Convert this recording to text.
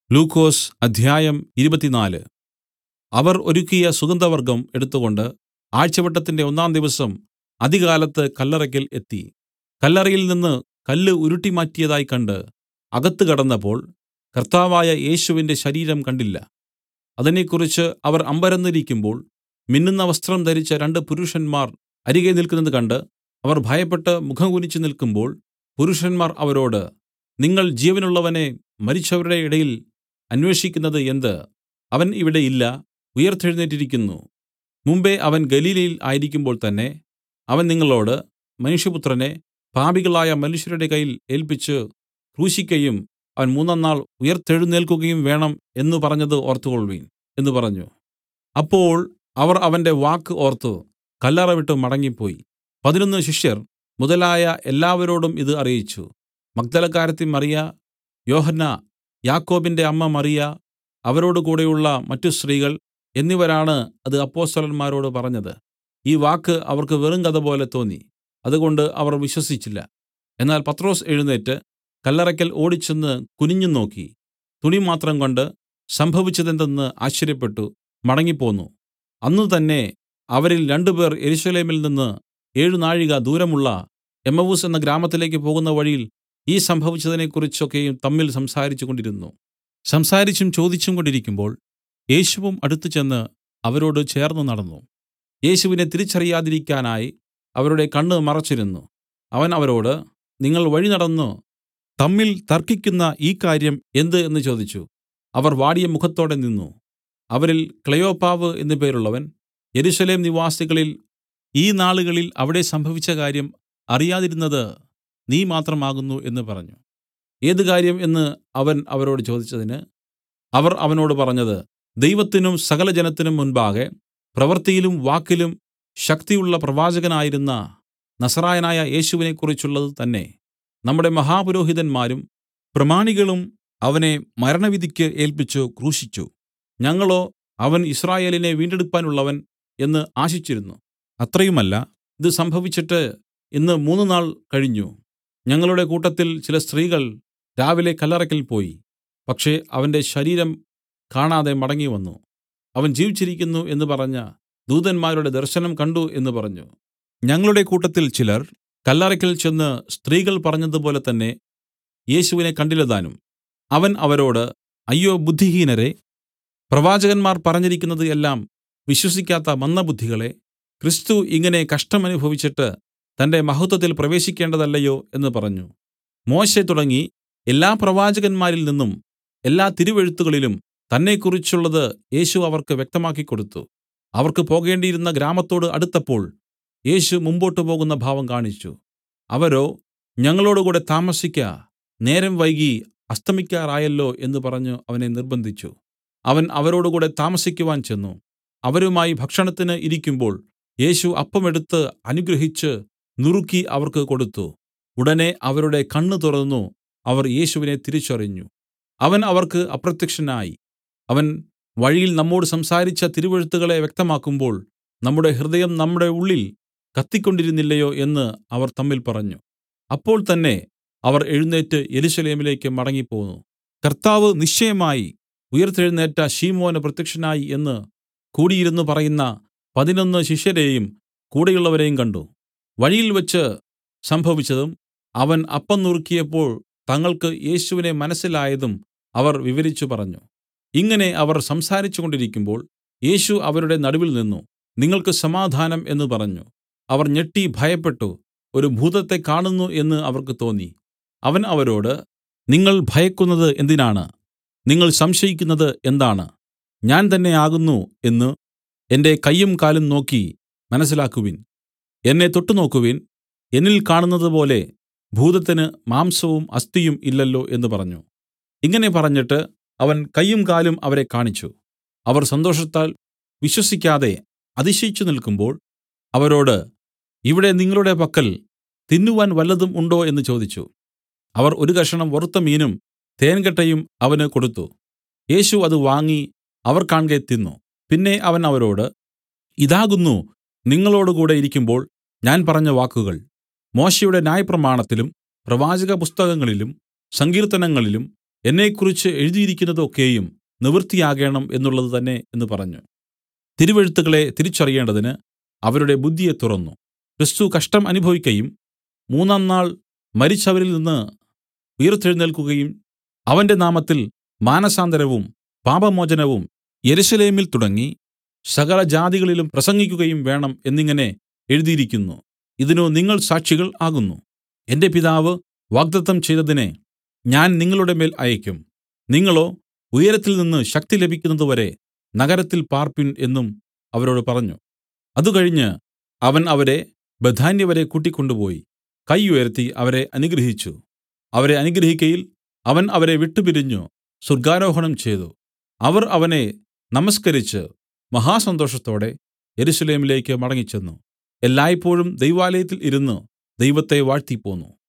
ലൂക്കോസ് അദ്ധ്യായം ഇരുപത്തിനാല് അവർ ഒരുക്കിയ സുഗന്ധവർഗ്ഗം എടുത്തുകൊണ്ട് ആഴ്ചവട്ടത്തിന്റെ ഒന്നാം ദിവസം അതികാലത്ത് കല്ലറയ്ക്കൽ എത്തി കല്ലറയിൽ നിന്നു കല്ല് ഉരുട്ടിമാറ്റിയതായി കണ്ട് അകത്ത് കടന്നപ്പോൾ കർത്താവായ യേശുവിന്റെ ശരീരം കണ്ടില്ല അതിനെക്കുറിച്ച് അവർ അമ്പരന്നിരിക്കുമ്പോൾ മിന്നുന്ന വസ്ത്രം ധരിച്ച രണ്ട് പുരുഷന്മാർ അരികെ നില്ക്കുന്നത് കണ്ട് അവർ ഭയപ്പെട്ട് മുഖം കുനിച്ചു നിൽക്കുമ്പോൾ പുരുഷന്മാർ അവരോട് നിങ്ങൾ ജീവനുള്ളവനെ മരിച്ചവരുടെ ഇടയിൽ അന്വേഷിക്കുന്നത് എന്ത് അവൻ ഇവിടെ ഇല്ല ഉയിർത്തെഴുന്നേറ്റിരിക്കുന്നു മുമ്പെ അവൻ ഗലീലയിൽ ആയിരിക്കുമ്പോൾ തന്നേ അവൻ നിങ്ങളോട് മനുഷ്യപുത്രനെ പാപികളായ മനുഷ്യരുടെ കയ്യിൽ ഏല്പിച്ച് ക്രൂശിക്കയും അവൻ മൂന്നാം നാൾ ഉയിർത്തെഴുന്നേൽക്കുകയും വേണം എന്നു പറഞ്ഞത് ഓർത്തുകൊൾവിൻ എന്നു പറഞ്ഞു അപ്പോൾ അവർ അവന്റെ വാക്ക് ഓർത്തു കല്ലറ വിട്ടു മടങ്ങിപ്പോയി പതിനൊന്ന് ശിഷ്യർ മുതലായ എല്ലാവരോടും ഇത് അറിയിച്ചു മഗ്ദലക്കാരത്തി മറിയ യോഹന്ന യാക്കോബിന്റെ അമ്മ മറിയ അവരോട് കൂടെയുള്ള മറ്റു സ്ത്രീകൾ എന്നിവരാണ് അത് അപ്പൊസ്തലന്മാരോട് പറഞ്ഞത് ഈ വാക്ക് അവർക്ക് വെറുംകഥ പോലെ തോന്നി അതുകൊണ്ട് അവർ വിശ്വസിച്ചില്ല എന്നാൽ പത്രൊസ് എഴുന്നേറ്റ് കല്ലറയ്ക്കൽ ഓടിച്ചെന്ന് കുനിഞ്ഞു നോക്കി തുണി മാത്രം കൊണ്ട് സംഭവിച്ചതെന്തെന്ന് ആശ്ചര്യപ്പെട്ടു മടങ്ങിപ്പോന്നു അന്ന് തന്നെ അവരിൽ രണ്ടുപേർ യെരൂശലേമിൽ നിന്ന് ഏഴ് നാഴിക ദൂരമുള്ള എമ്മവുസ് എന്ന ഗ്രാമത്തിലേക്ക് പോകുന്ന വഴിയിൽ ഈ സംഭവിച്ചതിനെക്കുറിച്ചൊക്കെയും തമ്മിൽ സംസാരിച്ചു കൊണ്ടിരുന്നു സംസാരിച്ചും ചോദിച്ചും കൊണ്ടിരിക്കുമ്പോൾ യേശുവും അടുത്തുചെന്ന് അവരോട് ചേർന്ന് നടന്നു യേശുവിനെ തിരിച്ചറിയാതിരിക്കാനായി അവരുടെ കണ്ണ് മറച്ചിരുന്നു അവൻ അവരോട് നിങ്ങൾ വഴി നടന്നു തമ്മിൽ തർക്കിക്കുന്ന ഈ കാര്യം എന്ത് എന്ന് ചോദിച്ചു അവർ വാടിയ മുഖത്തോടെ നിന്നു അവരിൽ ക്ലെയോപ്പാവ് എന്നു പേരുള്ളവൻ യെരൂശലേം നിവാസികളിൽ ഈ നാളുകളിൽ അവിടെ സംഭവിച്ച കാര്യം അറിയാതിരുന്നത് നീ മാത്രമാകുന്നു എന്ന് പറഞ്ഞു ഏത് കാര്യം എന്ന് അവൻ അവരോട് ചോദിച്ചതിന് അവർ അവനോട് പറഞ്ഞത് ദൈവത്തിനും സകലജനത്തിനും മുൻപാകെ പ്രവൃത്തിയിലും വാക്കിലും ശക്തിയുള്ള പ്രവാചകനായിരുന്ന നസറായനായ യേശുവിനെക്കുറിച്ചുള്ളത് തന്നെ നമ്മുടെ മഹാപുരോഹിതന്മാരും പ്രമാണികളും അവനെ മരണവിധിക്ക് ഏല്പിച്ചു ക്രൂശിച്ചു ഞങ്ങളോ അവൻ യിസ്രായേലിനെ വീണ്ടെടുപ്പാനുള്ളവൻ എന്ന് ആശിച്ചിരുന്നു അത്രയുമല്ല ഇത് സംഭവിച്ചിട്ട് ഇന്ന് മൂന്നുനാൾ കഴിഞ്ഞു ഞങ്ങളുടെ കൂട്ടത്തിൽ ചില സ്ത്രീകൾ രാവിലെ കല്ലറയ്ക്കൽ പോയി പക്ഷേ അവന്റെ ശരീരം കാണാതെ മടങ്ങിവന്നു അവൻ ജീവിച്ചിരിക്കുന്നു എന്ന് പറഞ്ഞ ദൂതന്മാരുടെ ദർശനം കണ്ട് എന്ന് പറഞ്ഞു ഞങ്ങളുടെ കൂട്ടത്തിൽ ചിലർ കല്ലറയ്ക്കൽ ചെന്ന് സ്ത്രീകൾ പറഞ്ഞതുപോലെ തന്നെ യേശുവിനെ കണ്ടില്ലതാനും അവൻ അവരോട് അയ്യോ ബുദ്ധിഹീനരെ പ്രവാചകന്മാർ പറഞ്ഞിരിക്കുന്നത് എല്ലാം വിശ്വസിക്കാത്ത മന്ദബുദ്ധികളെ ക്രിസ്തു ഇങ്ങനെ കഷ്ടമനുഭവിച്ചിട്ട് തന്റെ മഹത്വത്തിൽ പ്രവേശിക്കേണ്ടതല്ലയോ എന്ന് പറഞ്ഞു മോശെ തുടങ്ങി എല്ലാ പ്രവാചകന്മാരിൽ നിന്നും എല്ലാ തിരുവെഴുത്തുകളിലും തന്നെക്കുറിച്ചുള്ളത് യേശു അവർക്ക് വ്യക്തമാക്കി കൊടുത്തു അവർക്ക് പോകേണ്ടിയിരുന്ന ഗ്രാമത്തോട് അടുത്തപ്പോൾ യേശു മുമ്പോട്ടു പോകുന്ന ഭാവം കാണിച്ചു അവരോ ഞങ്ങളോടുകൂടെ താമസിക്ക നേരം വൈകി അസ്തമിക്കാറായല്ലോ എന്ന് പറഞ്ഞു അവനെ നിർബന്ധിച്ചു അവൻ അവരോടുകൂടെ താമസിക്കുവാൻ ചെന്നു അവരുമായി ഭക്ഷണത്തിന് ഇരിക്കുമ്പോൾ യേശു അപ്പം എടുത്ത് അനുഗ്രഹിച്ച് നുറുക്കി അവർക്ക് കൊടുത്തു ഉടനെ അവരുടെ കണ്ണ് തുറന്നു അവർ യേശുവിനെ തിരിച്ചറിഞ്ഞു അവൻ അവർക്ക് അപ്രത്യക്ഷനായി അവൻ വഴിയിൽ നമ്മോട് സംസാരിച്ച തിരുവെഴുത്തുകളെ വ്യക്തമാക്കുമ്പോൾ നമ്മുടെ ഹൃദയം നമ്മുടെ ഉള്ളിൽ കത്തിക്കൊണ്ടിരുന്നില്ലയോ എന്ന് അവർ തമ്മിൽ പറഞ്ഞു അപ്പോൾ തന്നെ അവർ എഴുന്നേറ്റ് യെരൂശലേമിലേക്ക് മടങ്ങിപ്പോന്നു കർത്താവ് നിശ്ചയമായി ഉയിർത്തെഴുന്നേറ്റ ശീമോന് പ്രത്യക്ഷനായി എന്ന് കൂടിയിരുന്നു പറയുന്ന പതിനൊന്ന് ശിഷ്യരെയും കൂടെയുള്ളവരെയും കണ്ട് വഴിയിൽ വെച്ച് സംഭവിച്ചതും അവൻ അപ്പം നുറുക്കിയപ്പോൾ തങ്ങൾക്ക് യേശുവിനെ മനസ്സിലായതും അവർ വിവരിച്ചു പറഞ്ഞു ഇങ്ങനെ അവർ സംസാരിച്ചു കൊണ്ടിരിക്കുമ്പോൾ യേശു അവരുടെ നടുവിൽ നിന്നു നിങ്ങൾക്ക് സമാധാനം എന്ന് പറഞ്ഞു അവർ ഞെട്ടി ഭയപ്പെട്ടു ഒരു ഭൂതത്തെ കാണുന്നു എന്ന് അവർക്ക് തോന്നി അവൻ അവരോട് നിങ്ങൾ ഭയക്കുന്നത് എന്തിനാണ് നിങ്ങൾ സംശയിക്കുന്നത് എന്താണ് ഞാൻ തന്നെ ആകുന്നു എന്ന് എന്റെ കയ്യും കാലും നോക്കി മനസ്സിലാക്കുവിൻ എന്നെ തൊട്ടുനോക്കുവിൻ എന്നിൽ കാണുന്നതുപോലെ ഭൂതത്തിന് മാംസവും അസ്ഥിയും ഇല്ലല്ലോ എന്ന് പറഞ്ഞു ഇങ്ങനെ പറഞ്ഞിട്ട് അവൻ കയ്യും കാലും അവരെ കാണിച്ചു അവർ സന്തോഷത്താൽ വിശ്വസിക്കാതെ അതിശയിച്ചു നിൽക്കുമ്പോൾ അവരോട് ഇവിടെ നിങ്ങളുടെ പക്കൽ തിന്നുവാൻ വല്ലതും ഉണ്ടോ എന്ന് ചോദിച്ചു അവർ ഒരു കഷണം വറുത്ത മീനും തേൻകട്ടയും അവന് കൊടുത്തു യേശു അത് വാങ്ങി അവർ കാൺകെ തിന്നു പിന്നെ അവൻ അവരോട് ഇതാകുന്നു നിങ്ങളോടുകൂടെ ഇരിക്കുമ്പോൾ ഞാൻ പറഞ്ഞ വാക്കുകൾ മോശെയുടെ ന്യായപ്രമാണത്തിലും പ്രവാചക പുസ്തകങ്ങളിലും സങ്കീർത്തനങ്ങളിലും എന്നെക്കുറിച്ച് എഴുതിയിരിക്കുന്നത് ഒക്കെയും നിവൃത്തിയാകേണം എന്നുള്ളത് തന്നെ എന്ന് പറഞ്ഞു തിരുവെഴുത്തുകളെ തിരിച്ചറിയേണ്ടതിന് അവരുടെ ബുദ്ധിയെ തുറന്നു ക്രിസ്തു കഷ്ടം അനുഭവിക്കയും മൂന്നാം നാൾ മരിച്ചവരിൽ നിന്ന് ഉയിർത്തെഴുന്നേൽക്കുകയും അവന്റെ നാമത്തിൽ മാനസാന്തരവും പാപമോചനവും യെരൂശലേമിൽ തുടങ്ങി സകല ജാതികളിലും പ്രസംഗിക്കുകയും വേണം എന്നിങ്ങനെ എഴുതിയിരിക്കുന്നു ഇതിനു നിങ്ങൾ സാക്ഷികൾ ആകുന്നു എന്റെ പിതാവ് വാഗ്ദത്തം ചെയ്തതിനെ ഞാൻ നിങ്ങളുടെ മേൽ അയയ്ക്കും നിങ്ങളോ ഉയരത്തിൽ നിന്ന് ശക്തി ലഭിക്കുന്നതുവരെ നഗരത്തിൽ പാർപ്പിൻ എന്നും അവരോട് പറഞ്ഞു അതുകഴിഞ്ഞ് അവൻ അവരെ ബേഥാന്യ വരെ കൂട്ടിക്കൊണ്ടുപോയി കൈ ഉയർത്തി അവരെ അനുഗ്രഹിച്ചു അവരെ അനുഗ്രഹിക്കയിൽ അവൻ അവരെ വിട്ടുപിരിഞ്ഞു സ്വർഗ്ഗാരോഹണം ചെയ്തു അവർ അവനെ നമസ്കരിച്ച് മഹാസന്തോഷത്തോടെ യെരൂശലേമിലേക്ക് മടങ്ങിച്ചെന്നു എല്ലായ്പോഴും ദൈവാലയത്തിൽ ഇരുന്നു ദൈവത്തെ വാഴ്ത്തിപ്പോന്നു